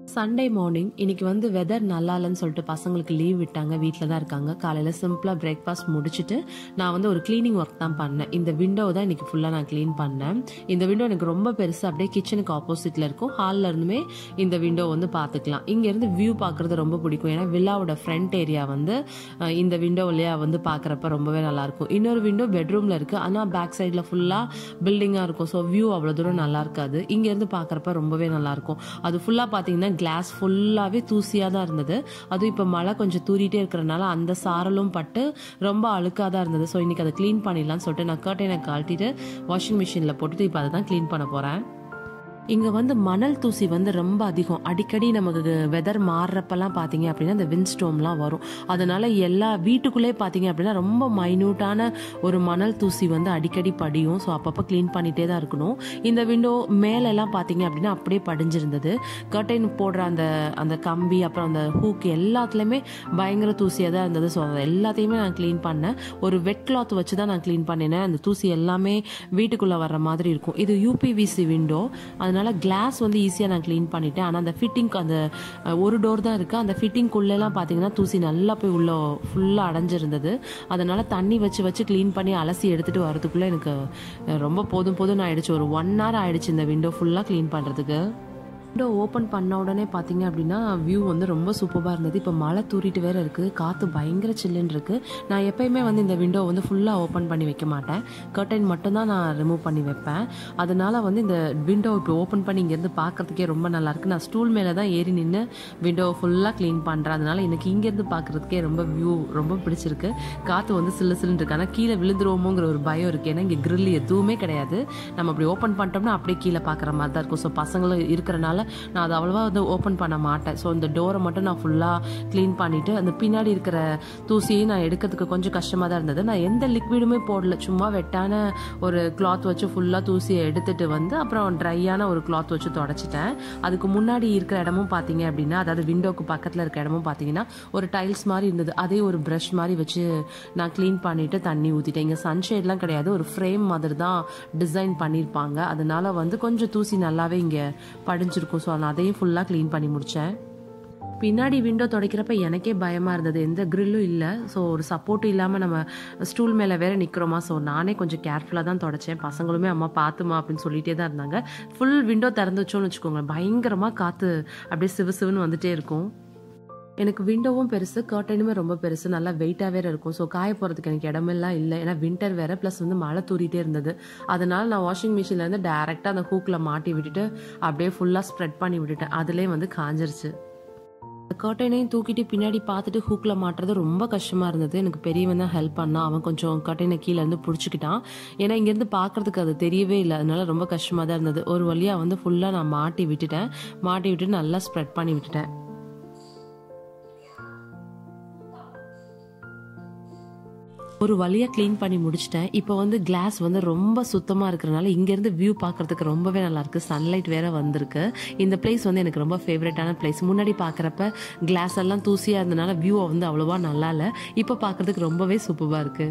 Sunday morning இன்னைக்கு வந்து weather நல்லா இல்லைன்னு சொல்லிட்டு பசங்களுக்கு லீவ் விட்டாங்க வீட்டில் தான் இருக்காங்க காலையில் சிம்பிளாக பிரேக்ஃபாஸ்ட் முடிச்சுட்டு நான் வந்து ஒரு க்ளீனிங் ஒர்க் தான் பண்ணேன் இந்த விண்டோ தான் இன்னைக்கு ஃபுல்லாக நான் க்ளீன் பண்ணேன் இந்த விண்டோ எனக்கு ரொம்ப பெருசு அப்படியே கிச்சனுக்கு ஆப்போசிட்டில் இருக்கும் ஹாலில் இருந்துமே இந்த விண்டோ வந்து பார்த்துக்கலாம் இங்கேருந்து வியூ பார்க்குறது ரொம்ப பிடிக்கும் ஏன்னா வில்லாவோட ஃப்ரண்ட் ஏரியா வந்து அஹ், இந்த விண்டோ வழியா வந்து பார்க்குறப்ப ரொம்பவே நல்லாயிருக்கும் இன்னொரு விண்டோ பெட்ரூமில் இருக்குது ஆனால் பேக் சைடில் ஃபுல்லாக பில்டிங்காக இருக்கும் ஸோ வியூ அவ்வளோ தூரம் நல்லா இருக்காது இங்கேருந்து பார்க்குறப்ப ரொம்பவே நல்லாயிருக்கும் அது ஃபுல்லாக பார்த்தீங்கன்னா கிளாஸ் ஃபுல்லாகவே தூசியாக தான் இருந்தது அதுவும் இப்போ மழை கொஞ்சம் தூரிட்டே இருக்கிறனால அந்த சாரலும் பட்டு ரொம்ப அழுக்காக தான் இருந்தது ஸோ இன்னைக்கு அதை க்ளீன் பண்ணிடலாம்னு சொல்லிட்டு நான் கர்ட்டனை கழட்டிட்டு வாஷிங் மிஷினில் போட்டுட்டு இப்போ அதை தான் க்ளீன் பண்ண போகிறேன் இங்கே வந்து மணல் தூசி வந்து ரொம்ப அதிகம் அடிக்கடி நமக்கு வெதர் மாறுறப்பெல்லாம் பார்த்தீங்க அப்படின்னா இந்த விண்ட்ஸ்டோம்லாம் வரும் அதனால எல்லா வீட்டுக்குள்ளே பார்த்தீங்க அப்படின்னா ரொம்ப மைன்யூட்டான ஒரு மணல் தூசி வந்து அடிக்கடி படியும் ஸோ அப்பப்போ க்ளீன் பண்ணிகிட்டே தான் இருக்கணும் இந்த விண்டோ மேலெல்லாம் பார்த்தீங்க அப்படின்னா அப்படியே படிஞ்சிருந்தது கர்டைன் போடுற அந்த அந்த கம்பி அப்புறம் அந்த ஹூக் எல்லாத்துலேயுமே பயங்கர தூசியாக தான் இருந்தது ஸோ அதை எல்லாத்தையுமே நான் க்ளீன் பண்ணேன் ஒரு வெட் கிளாத் வச்சு தான் நான் க்ளீன் பண்ணினேன் அந்த தூசி எல்லாமே வீட்டுக்குள்ளே வர்ற மாதிரி இருக்கும் இது யூபிவிசி விண்டோ அதனால கிளாஸ் வந்து ஈஸியாக நான் க்ளீன் பண்ணிட்டேன் ஆனால் அந்த ஃபிட்டிங் அந்த அஹ், ஒரு டோர் தான் இருக்குது அந்த ஃபிட்டிங்குள்ளெல்லாம் பார்த்தீங்கன்னா தூசி நல்லா போய் உள்ள ஃபுல்லாக அடைஞ்சிருந்தது அதனால தண்ணி வச்சு வச்சு க்ளீன் பண்ணி அலசி எடுத்துகிட்டு வரதுக்குள்ளே எனக்கு அஹ், ரொம்ப போதும் போதும் ஆயிடுச்சு ஒரு ஒன் ஹவர் ஆயிடுச்சு இந்த விண்டோ ஃபுல்லாக க்ளீன் பண்ணுறதுக்கு விண்டோ ஓப்பன் பண்ண உடனே பார்த்தீங்க அப்படின்னா வியூ வந்து ரொம்ப சூப்பராக இருந்தது இப்போ மழை தூரிட்டு வேற இருக்குது காற்று பயங்கர சில்லுன்னு இருக்குது நான் எப்பயுமே வந்து இந்த விண்டோ வந்து ஃபுல்லாக ஓப்பன் பண்ணி வைக்க மாட்டேன் கர்டைன் மட்டும்தான் நான் ரிமூவ் பண்ணி வைப்பேன் அதனால வந்து இந்த விண்டோ இப்போ ஓப்பன் பண்ணி இங்கேருந்து பார்க்கறதுக்கே ரொம்ப நல்லா இருக்கு நான் ஸ்டூல் மேலே தான் ஏறி நின்று விண்டோ ஃபுல்லாக க்ளீன் பண்ணுறேன் அதனால எனக்கு இங்கேருந்து பார்க்கறதுக்கே ரொம்ப வியூ ரொம்ப பிடிச்சிருக்கு காற்று வந்து சில்லு சில்லுன்னு இருக்கு ஆனால் கீழே விழுந்துருவோமோங்கிற ஒரு பயம் இருக்குது ஏன்னா இங்கே grill எதுவுமே கிடையாது நம்ம அப்படி ஓப்பன் பண்ணிட்டோம்னா அப்படியே கீழே பார்க்குற மாதிரி தான் இருக்கும் ஸோ பசங்களும் இருக்கிறனால நான் அதை அவ்வளோவா வந்து ஓப்பன் பண்ண மாட்டேன் ஸோ இந்த டோரை மட்டும் நான் ஃபுல்லாக க்ளீன் பண்ணிவிட்டு அந்த பின்னாடி இருக்கிற தூசியையும் நான் எடுக்கிறதுக்கு கொஞ்சம் கஷ்டமாக தான் இருந்தது நான் எந்த லிக்விடுமே போடல சும்மா வெட்டான ஒரு கிளாத் வச்சு ஃபுல்லாக தூசியை எடுத்துட்டு வந்து அப்புறம் ட்ரையான ஒரு கிளாத் வச்சு தொடச்சிட்டேன் அதுக்கு முன்னாடி இருக்கிற இடமும் பார்த்தீங்க அப்படின்னா அதாவது விண்டோக்கு பக்கத்தில் இருக்க இடமும் பார்த்தீங்கன்னா ஒரு டைல்ஸ் மாதிரி இருந்தது அதே ஒரு ப்ரஷ் மாதிரி வச்சு நான் க்ளீன் பண்ணிட்டு தண்ணி ஊற்றிட்டேன் இங்கே சன்ஷேட்லாம் கிடையாது ஒரு ஃப்ரேம் மாதிரி தான் டிசைன் பண்ணியிருப்பாங்க அதனால வந்து கொஞ்சம் தூசி நல்லாவே இங்கே படிஞ்சிருக்கும் ஸோ நான் அதையும் ஃபுல்லாக க்ளீன் பண்ணி முடித்தேன் பின்னாடி விண்டோ துடைக்கிறப்ப எனக்கே பயமாக இருந்தது எந்த கிரில்லும் இல்லை ஸோ ஒரு சப்போர்ட்டும் இல்லாமல் நம்ம ஸ்டூல் மேலே வேற நிற்கிறோமா ஸோ நானே கொஞ்சம் கேர்ஃபுல்லாக தான் தொடச்சேன் பசங்களுமே அம்மா பார்த்துமா அப்படின்னு சொல்லிட்டே தான் இருந்தாங்க ஃபுல் விண்டோ திறந்து வச்சோன்னு வச்சுக்கோங்க பயங்கரமாக காற்று அப்படியே சிவு சிவுன்னு வந்துட்டே இருக்கும் எனக்கு விண்டோவும் பெருசு கர்டனுமே ரொம்ப பெருசு நல்லா வெயிட்டாக வேற இருக்கும் ஸோ காய போகிறதுக்கு எனக்கு இடமெல்லாம் இல்லை ஏன்னா வின்டர் வேற ப்ளஸ் வந்து மழை தூரிட்டே இருந்தது அதனால நான் வாஷிங் மிஷின்லேருந்து டேரெக்டாக அந்த ஹூக்கில் மாட்டி விட்டுட்டு அப்படியே ஃபுல்லாக ஸ்ப்ரெட் பண்ணி விட்டுட்டேன் அதுலேயே வந்து காஞ்சிருச்சு கர்டைனையும் தூக்கிட்டு பின்னாடி பார்த்துட்டு ஹூக்கில் மாட்டுறது ரொம்ப கஷ்டமாக இருந்தது எனக்கு பெரியவன் தான் ஹெல்ப் பண்ணான் அவன் கொஞ்சம் கர்டைனை கீழே இருந்து பிடிச்சிக்கிட்டான் ஏன்னா இங்கேருந்து பார்க்கறதுக்கு அது தெரியவே இல்லை அதனால ரொம்ப கஷ்டமாக தான் இருந்தது ஒரு வழியாக வந்து ஃபுல்லாக நான் மாட்டி விட்டுட்டேன் மாட்டி விட்டு நல்லா ஸ்ப்ரெட் பண்ணி விட்டுட்டேன் ஒரு வழியாக க்ளீன் பண்ணி முடிச்சிட்டேன் இப்போ வந்து கிளாஸ் வந்து ரொம்ப சுத்தமாக இருக்கிறனால இங்கேருந்து வியூ பார்க்கறதுக்கு ரொம்பவே நல்லா இருக்கு சன்லைட் வேற வந்திருக்கு இந்த பிளேஸ் வந்து எனக்கு ரொம்ப ஃபேவரட்டான பிளேஸ் முன்னாடி பார்க்குறப்ப கிளாஸ் எல்லாம் தூசியாக இருந்தனால வியூ வந்து அவ்வளோவா நல்லா இல்லை இப்போ பார்க்கறதுக்கு ரொம்பவே சூப்பராக இருக்குது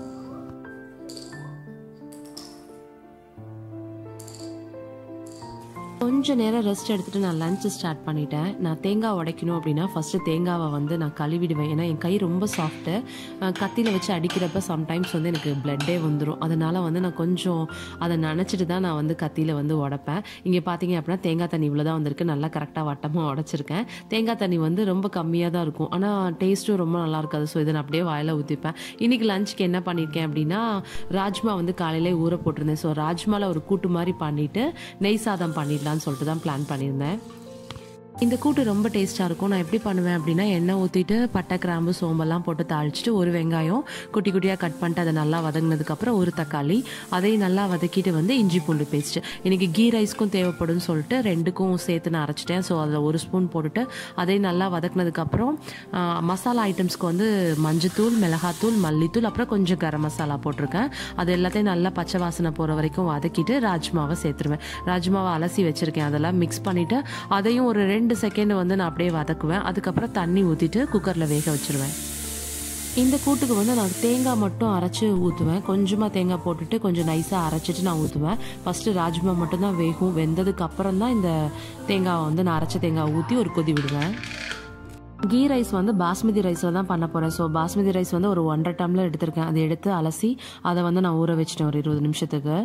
கொஞ்ச நேரம் ரெஸ்ட் எடுத்துட்டு நான் லஞ்ச் ஸ்டார்ட் பண்ணிட்டேன் நான் தேங்காய் உடைக்கணும் அப்படின்னா ஃபர்ஸ்ட் தேங்காவை வந்து நான் கழுவிடுவேன் ஏன்னா என் கை ரொம்ப சாஃப்ட்டு கத்தியில் வச்சு அடிக்கிறப்ப சம்டைம்ஸ் வந்து எனக்கு பிளட்டே வந்துடும் அதனால வந்து நான் கொஞ்சம் அதை நினச்சிட்டு தான் நான் வந்து கத்தியில் வந்து உடைப்பேன் இங்கே பார்த்தீங்க அப்படின்னா தேங்காய் தண்ணி இவ்வளோ தான் வந்திருக்கு நல்லா கரெக்டாக வட்டமாக உடைச்சிருக்கேன் தேங்காய் தண்ணி வந்து ரொம்ப கம்மியாக தான் இருக்கும் ஆனால் டேஸ்ட்டும் ரொம்ப நல்லா இருக்காது ஸோ இதை நான் அப்படியே வாயில் ஊற்றிப்பேன் இன்னைக்கு லஞ்சுக்கு என்ன பண்ணியிருக்கேன் அப்படின்னா ராஜ்மா வந்து காலையிலே ஊற போட்டிருந்தேன் ஸோ ராஜ்மாவில் ஒரு கூட்டு மாதிரி பண்ணிட்டு நெய் சாதம் பண்ணிடலாம்னு சொல்லிட்டு தான் பிளான் பண்ணியிருந்தேன் இந்த கூட்டு ரொம்ப டேஸ்ட்டாக இருக்கும் நான் எப்படி பண்ணுவேன் அப்படின்னா எண்ணெய் ஊற்றிட்டு பட்டை கிராம்பு சோம்பெல்லாம் போட்டு தாளிச்சிட்டு ஒரு வெங்காயம் குட்டி குட்டியாக கட் பண்ணிட்டு அதை நல்லா வதங்கினதுக்கப்புறம் ஒரு தக்காளி அதையும் நல்லா வதக்கிட்டு வந்து இஞ்சி பூண்டு பேஸ்ட்டு இன்றைக்கி கீ ரைஸ்க்கும் தேவைப்படும்னு சொல்லிட்டு ரெண்டுக்கும் சேர்த்து நான் அரைச்சிட்டேன் ஸோ அதில் ஒரு ஸ்பூன் போட்டுட்டு அதையும் நல்லா வதக்குனதுக்கப்புறம் ஆ, மசாலா ஐட்டம்ஸ்க்கு வந்து மஞ்சத்தூள் மிளகாத்தூள் மல்லித்தூள் அப்புறம் கொஞ்சம் கரம் மசாலா போட்டிருக்கேன் அது எல்லாத்தையும் நல்லா பச்சை வாசனை போகிற வரைக்கும் வதக்கிட்டு ராஜ்மாவை சேர்த்துருவேன் ராஜ்மாவை அலசி வச்சுருக்கேன் அதெல்லாம் மிக்ஸ் பண்ணிவிட்டு அதையும் ஒரு ரெண்டு செகண்ட் வந்து நான் அப்படியே வதக்குவேன் அதுக்கப்புறம் தண்ணி ஊற்றிட்டு குக்கரில் வேக வச்சிருவேன் இந்த கூட்டுக்கு வந்து நான் தேங்காய் மட்டும் அரைச்சி ஊற்றுவேன் கொஞ்சமாக தேங்காய் போட்டுட்டு கொஞ்சம் நைஸாக அரைச்சிட்டு நான் ஊற்றுவேன் ஃபஸ்ட்டு ராஜ்மா மட்டும்தான் வேகும் வெந்ததுக்கு அப்புறம் தான் இந்த தேங்காவை வந்து நான் அரைச்ச தேங்காய் ஊற்றி ஒரு கொதி விடுவேன் கீ ரைஸ் வந்து பாஸ்மதி ரைஸில் தான் பண்ண போகிறேன் ஸோ பாஸ்மதி ரைஸ் வந்து ஒரு ஒன்றரை டம்ளர் எடுத்திருக்கேன் அதை எடுத்து அலசி அதை வந்து நான் ஊற வச்சிட்டேன் ஒரு இருபது நிமிஷத்துக்கு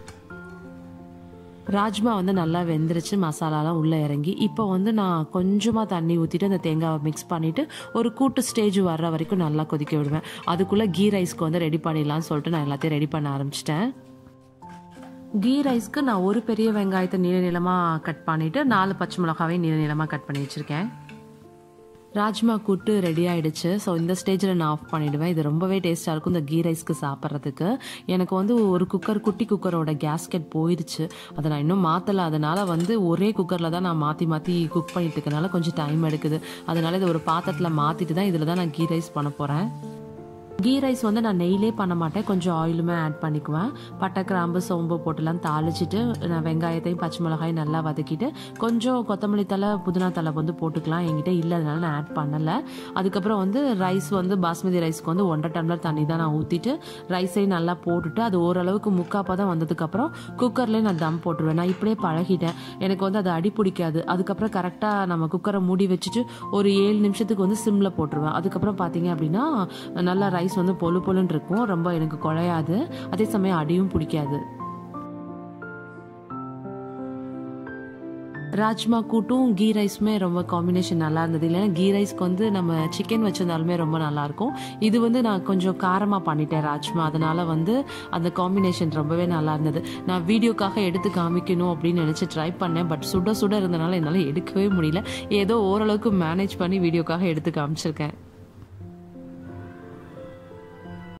ராஜ்மா வந்து நல்லா வெந்துருச்சு மசாலாலாம் உள்ளே இறங்கி இப்போ வந்து நான் கொஞ்சமாக தண்ணி ஊற்றிட்டு அந்த தேங்காவை மிக்ஸ் பண்ணிவிட்டு ஒரு கூட்டு ஸ்டேஜ் வர்ற வரைக்கும் நல்லா கொதிக்க விடுவேன் அதுக்குள்ளே கீ ரைஸ்க்கு வந்து ரெடி பண்ணிடலாம்னு சொல்லிட்டு நான் எல்லாத்தையும் ரெடி பண்ண ஆரம்பிச்சிட்டேன் கீ ரைஸ்க்கு நான் ஒரு பெரிய வெங்காயத்தை நீள நீளமாக கட் பண்ணிவிட்டு நாலு பச்சை மிளகாவையும் நீள நீளமாக கட் பண்ணி வச்சுருக்கேன் ராஜ்மா கூட்டு ரெடி ஆயிடுச்சு ஸோ இந்த ஸ்டேஜில் நான் ஆஃப் பண்ணிவிடுவேன் இது ரொம்பவே டேஸ்ட்டாக இருக்கும் இந்த கீ ரைஸ்க்கு சாப்பிட்றதுக்கு எனக்கு வந்து ஒரு குக்கர் குட்டி குக்கரோட கேஸ்கெட் போயிடுச்சு அதை நான் இன்னும் மாற்றலை அதனால் வந்து ஒரே குக்கரில் தான் நான் மாற்றி மாற்றி குக் பண்ணிட்டு இருக்கனால கொஞ்சம் டைம் எடுக்குது அதனால் இதை ஒரு பாத்திரத்தில் மாற்றிட்டு தான் இதில் தான் நான் கீ ரைஸ் பண்ண போகிறேன் கீ ரைஸ் வந்து நான் நெய்லே பண்ண மாட்டேன் கொஞ்சம் ஆயிலுமே ஆட் பண்ணிக்குவேன் பட்டை கிராம்பு சோம்பு போட்டுலாம் தாளிச்சிட்டு நான் வெங்காயத்தையும் பச்சை மிளகாயும் நல்லா வதக்கிட்டு கொஞ்சம் கொத்தமல்லி தலை புதினா தலை வந்து போட்டுக்கலாம் என்கிட்ட இல்லை அதனால நான் ஆட் பண்ணலை அதுக்கப்புறம் வந்து ரைஸ் வந்து பாஸ்மதி ரைஸ்க்கு வந்து ஒன்றரை டம்ளர் தண்ணி தான் நான் ஊற்றிட்டு ரைஸையும் நல்லா போட்டுட்டு அது ஓரளவுக்கு முக்கா பதம் வந்ததுக்கப்புறம் குக்கர்லேயே நான் தம் போட்டுருவேன் நான் இப்படியே பழகிட்டேன் எனக்கு வந்து அது அடி பிடிக்காது அதுக்கப்புறம் கரெக்டாக நம்ம குக்கரை மூடி வச்சுட்டு ஒரு ஏழு நிமிஷத்துக்கு வந்து சிம்மில் போட்டுருவேன் அதுக்கப்புறம் பார்த்தீங்க அப்படின்னா நல்லா ரைஸ் வந்து பொழு பொழுன்னு இருக்கும் ரொம்ப எனக்கு குழையாது அதே சமயம் அடியும் பிடிக்காது ராஜ்மா கூட்டும் கீ ரைஸுமே ரொம்ப காம்பினேஷன் நல்லா இருந்தது இல்லைன்னா கீ ரைஸ்க்கு வந்து நம்ம சிக்கன் வச்சிருந்தாலுமே ரொம்ப நல்லா இருக்கும் இது வந்து நான் கொஞ்சம் காரமாக பண்ணிட்டேன் ராஜ்மா அதனால வந்து அந்த காம்பினேஷன் ரொம்பவே நல்லா இருந்தது நான் வீடியோக்காக எடுத்து காமிக்கணும் அப்படின்னு நினச்சி ட்ரை பண்ணேன் பட் சுட சுட இருந்தனால என்னால் எடுக்கவே முடியல ஏதோ ஓரளவுக்கு மேனேஜ் பண்ணி வீடியோக்காக எடுத்து காமிச்சிருக்கேன்